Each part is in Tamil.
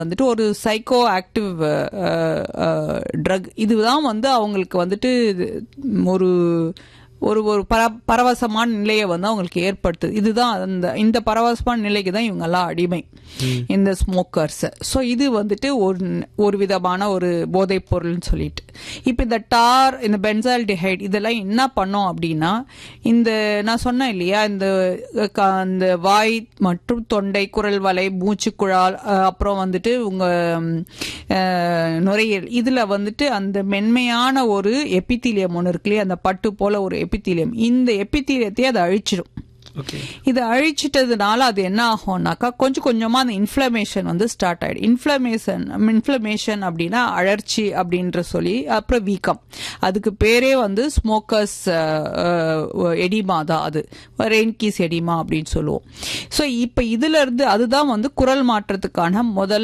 வந்துட்டு ஒரு சைக்கோ ஆக்டிவ் ட்ரக் இதுதான் வந்து அவங்களுக்கு வந்துட்டு ஒரு ஒரு ஒரு பர பரவசமான நிலையை வந்து அவங்களுக்கு ஏற்படுத்துது இதுதான் அந்த இந்த பரவசமான நிலைக்கு தான் இவங்கெல்லாம் அடிமை இந்த ஸ்மோக்கர்ஸ் ஸோ இது வந்துட்டு ஒரு ஒரு விதமான ஒரு போதைப் பொருள்னு சொல்லிட்டு இப்போ இந்த டார் இந்த பென்சால்டிஹைட் இதெல்லாம் என்ன பண்ணோம் அப்படின்னா இந்த நான் சொன்னேன் இல்லையா இந்த க- இந்த வாய் மற்றும் தொண்டை குரல் வலை மூச்சுக்குழால் அஹ், அப்புறம் வந்துட்டு உங்க ம், அஹ், நுரையீரல் இதுல வந்துட்டு அந்த மென்மையான ஒரு எபித்தீலியம் ஒன்று இருக்கு இல்லையா அந்த பட்டு போல ஒரு எபித்தீலியம் இந்த எபித்தீலியத்தை அதை அழிச்சிடும் ஓகே இதை அழிச்சிட்டதுனால அது என்ன ஆகும்னாக்கா கொஞ்சம் கொஞ்சமா அந்த இன்ஃப்ளமேஷன் வந்து ஸ்டார்ட் ஆயிடும் இன்ஃப்ளமேஷன் இன்ஃப்ளமேஷன் அப்படின்னா அழற்சி அப்படின்ற சொல்லி அப்புறம் வீக்கம் அதுக்கு பேரே வந்து ஸ்மோக்கர்ஸ் எடிமா தான் அது ரெயின்கீஸ் எடிமா அப்படின்னு சொல்லுவோம் ஸோ இப்போ இதுல இருந்து அதுதான் வந்து குரல் மாற்றத்துக்கான முதல்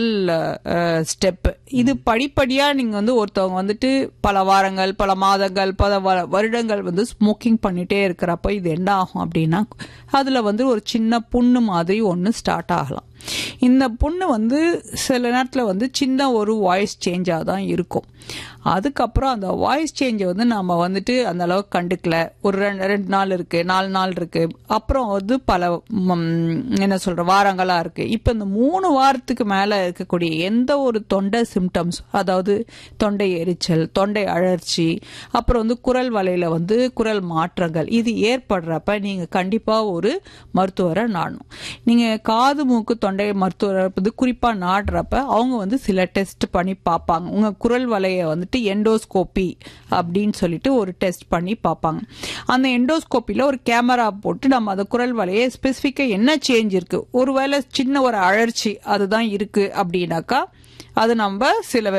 ஸ்டெப் இது படிப்படியா நீங்க வந்து ஒருத்தவங்க வந்துட்டு பல வாரங்கள் பல மாதங்கள் பல வ- வருடங்கள் வந்து ஸ்மோக்கிங் பண்ணிட்டே இருக்கிறப்ப இது என்ன ஆகும் அப்படின்னா அதுல வந்து ஒரு சின்ன புண்ணு மாதிரி ஒன்று ஸ்டார்ட் ஆகலாம் இந்த புண்ணு வந்து சில நேரத்தில் வந்து சின்ன ஒரு வாய்ஸ் சேஞ்சாக தான் இருக்கும் அதுக்கப்புறம் அந்த வாய்ஸ் சேஞ்சை வந்து நம்ம வந்துட்டு அந்த அளவுக்கு கண்டுக்கல ஒரு ரெண்டு ரெண்டு நாள் இருக்கு நாலு நாள் இருக்கு அப்புறம் வந்து பல ம், என்ன சொல்ற வாரங்களா இருக்கு இப்போ இந்த மூணு வாரத்துக்கு மேல இருக்கக்கூடிய எந்த ஒரு தொண்டை சிம்டம்ஸ் அதாவது தொண்டை எரிச்சல் தொண்டை அழற்சி அப்புறம் வந்து குரல் வலையில வந்து குரல் மாற்றங்கள் இது ஏற்படுறப்ப நீங்க கண்டிப்பா ஒரு மருத்துவரை நாடணும் நீங்க காது மூக்கு தொண்டை மருத்துவரை வந்து குறிப்பா நாடுறப்ப அவங்க வந்து சில டெஸ்ட் பண்ணி பார்ப்பாங்க உங்க குரல் வலையை வந்துட்டு எண்டோஸ்கோபி அப்படின்னு சொல்லிட்டு ஒரு டெஸ்ட் பண்ணி பார்ப்பாங்க அந்த எண்டோஸ்கோப்பில ஒரு கேமரா போட்டு நம்ம அந்த குரல் வலையை ஸ்பெசிஃபிக்கா என்ன சேஞ்ச் இருக்கு ஒருவேளை சின்ன ஒரு அழற்சி அதுதான் இருக்கு அப்படின்னாக்கா அது நம்ம சில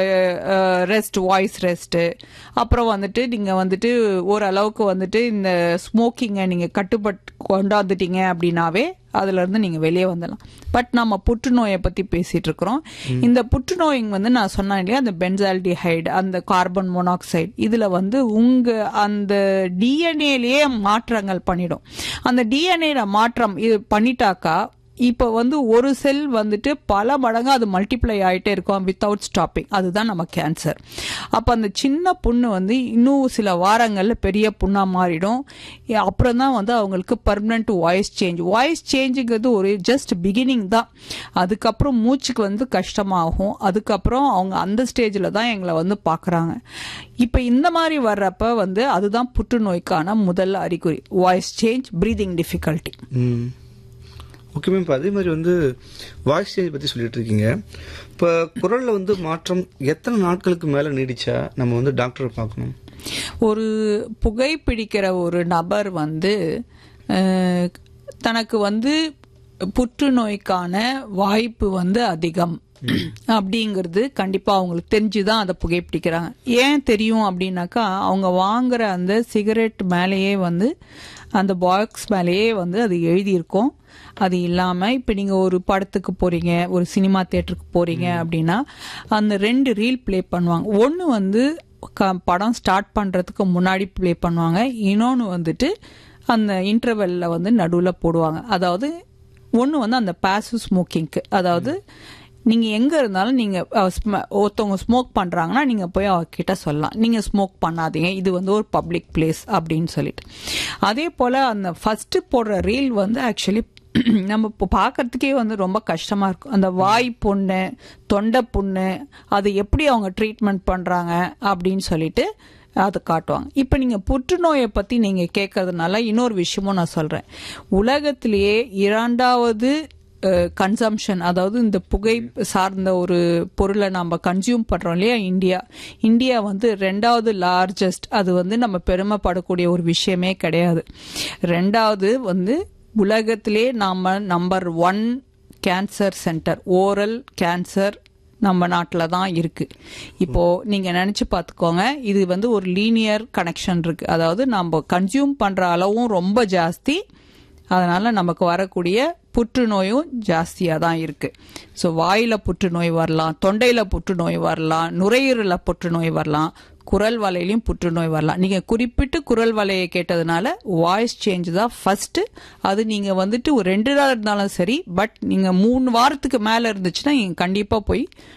ரெஸ்ட் வாய்ஸ் ரெஸ்ட் அப்புறம் வந்துட்டு நீங்க வந்துட்டு ஓரளவுக்கு வந்துட்டு இந்த ஸ்மோக்கிங்கை நீங்க கட்டுப்பட்டு கொண்டாந்துட்டீங்க அப்படின்னாவே அதுல இருந்து நீங்க வெளியே வந்துடலாம் பட் நம்ம புற்றுநோயை பத்தி பேசிட்டு இருக்கிறோம் இந்த புற்றுநோய் வந்து நான் சொன்னேன் இல்லையா அந்த பென்சால்டிஹைடு அந்த கார்பன் மோனாக்சைடு இதுல வந்து உங்க அந்த டிஎன்ஏலயே மாற்றங்கள் பண்ணிடும் அந்த டிஎன்ஏல மாற்றம் இது பண்ணிட்டாக்கா இப்போ வந்து ஒரு செல் வந்துட்டு பல மடங்கு அது மல்டிப்ளை ஆயிட்டே இருக்கும் வித்தவுட் ஸ்டாப்பிங் அதுதான் நம்ம கேன்சர் அப்போ அந்த சின்ன புண்ணு வந்து இன்னும் சில வாரங்கள்ல பெரிய புண்ணா மாறிடும் ஏ, அப்புறம் தான் வந்து அவங்களுக்கு பர்மனன்ட் வாய்ஸ் சேஞ்ச் வாய்ஸ் சேஞ்சுங்கிறது ஒரு ஜஸ்ட் பிகினிங் தான் அதுக்கப்புறம் மூச்சுக்கு வந்து கஷ்டமாகும் அதுக்கப்புறம் அவங்க அந்த ஸ்டேஜில் தான் எங்களை வந்து பார்க்குறாங்க இப்போ இந்த மாதிரி வர்றப்ப வந்து அதுதான் புற்றுநோய்க்கான முதல் அறிகுறி வாய்ஸ் சேஞ்ச் பிரீதிங் டிஃபிகல்ட்டி ம் ஓகே மேம் இப்போ அதே மாதிரி வந்து வாய்ஸ் சேஞ்ச் பற்றி சொல்லிட்டு இருக்கீங்க இப்போ குரலில் வந்து மாற்றம் எத்தனை நாட்களுக்கு மேலே நீடிச்சா நம்ம வந்து டாக்டரை பார்க்கணும் ஒரு புகைப்பிடிக்கிற ஒரு நபர் வந்து அஹ், தனக்கு வந்து புற்றுநோய்க்கான வாய்ப்பு வந்து அதிகம் அப்படிங்கிறது கண்டிப்பா அவங்களுக்கு தெரிஞ்சுதான் அதை புகைப்பிடிக்கிறாங்க ஏன் தெரியும் அப்படின்னாக்கா அவங்க வாங்குற அந்த சிகரெட் மேலேயே வந்து அந்த பாக்ஸ் மேலேயே வந்து அது எழுதியிருக்கும் அது இல்லாம இப்ப நீங்க ஒரு படத்துக்கு போறீங்க ஒரு சினிமா தியேட்டருக்கு போறீங்க அப்படின்னா அந்த ரெண்டு ரீல் ப்ளே பண்ணுவாங்க ஒன்னு வந்து க- படம் ஸ்டார்ட் பண்றதுக்கு முன்னாடி ப்ளே பண்ணுவாங்க இன்னொன்னு வந்துட்டு அந்த இன்டர்வெல்ல வந்து நடுவுல போடுவாங்க அதாவது ஒன்னு வந்து அந்த பாசிவ் ஸ்மோக்கிங்க்கு அதாவது நீங்க எங்க இருந்தாலும் நீங்க அஹ், ஸ்ம- ஒருத்தவங்க ஸ்மோக் பண்றாங்கன்னா நீங்க போய் அவகிட்ட சொல்லலாம் நீங்க ஸ்மோக் பண்ணாதீங்க இது வந்து ஒரு பப்ளிக் பிளேஸ் அப்படின்னு சொல்லிட்டு அதே போல அந்த ஃபர்ஸ்ட் போடுற ரீல் வந்து ஆக்சுவலி நம்ம இப்போ பார்க்கறதுக்கே வந்து ரொம்ப கஷ்டமா இருக்கும் அந்த வாய் புண்ணு தொண்டை புண்ணு அது எப்படி அவங்க ட்ரீட்மெண்ட் பண்றாங்க அப்படின்னு சொல்லிட்டு அதை காட்டுவாங்க இப்போ நீங்க புற்றுநோயை பத்தி நீங்க கேட்கறதுனால இன்னொரு விஷயமும் நான் சொல்றேன் உலகத்திலேயே இரண்டாவது கன்சம்ஷன் அதாவது இந்த புகை சார்ந்த ஒரு பொருளை நம்ம கன்சியூம் பண்றோம் இல்லையா இந்தியா இந்தியா வந்து ரெண்டாவது லார்ஜஸ்ட் அது வந்து நம்ம பெருமைப்படக்கூடிய ஒரு விஷயமே கிடையாது ரெண்டாவது வந்து உலகத்திலே நாம number one cancer centre oral cancer நம்ம நாட்டில் தான் இருக்கு இப்போ நீங்க நினைச்சு பார்த்துக்கோங்க இது வந்து ஒரு லீனியர் கனெக்ஷன் இருக்கு அதாவது நம்ம கன்சியூம் பண்ற அளவும் ரொம்ப ஜாஸ்தி அதனால நமக்கு வரக்கூடிய புற்றுநோயும் ஜாஸ்தியா தான் இருக்கு ஸோ வாயில புற்றுநோய் வரலாம் தொண்டையில புற்றுநோய் வரலாம் நுரையீரல புற்றுநோய் வரலாம் குரல் வலையிலையும் புற்றுநோய் வரலாம் நீங்க குறிப்பிட்டு குரல் வலையை கேட்டதுனால வாய்ஸ் சேஞ்ச் தான் ஃபர்ஸ்ட் அது நீங்க வந்துட்டு ஒரு ரெண்டு நாள் இருந்தாலும் சரி பட் நீங்க மூணு வாரத்துக்கு மேல இருந்துச்சுன்னா நீங்க கண்டிப்பா போய்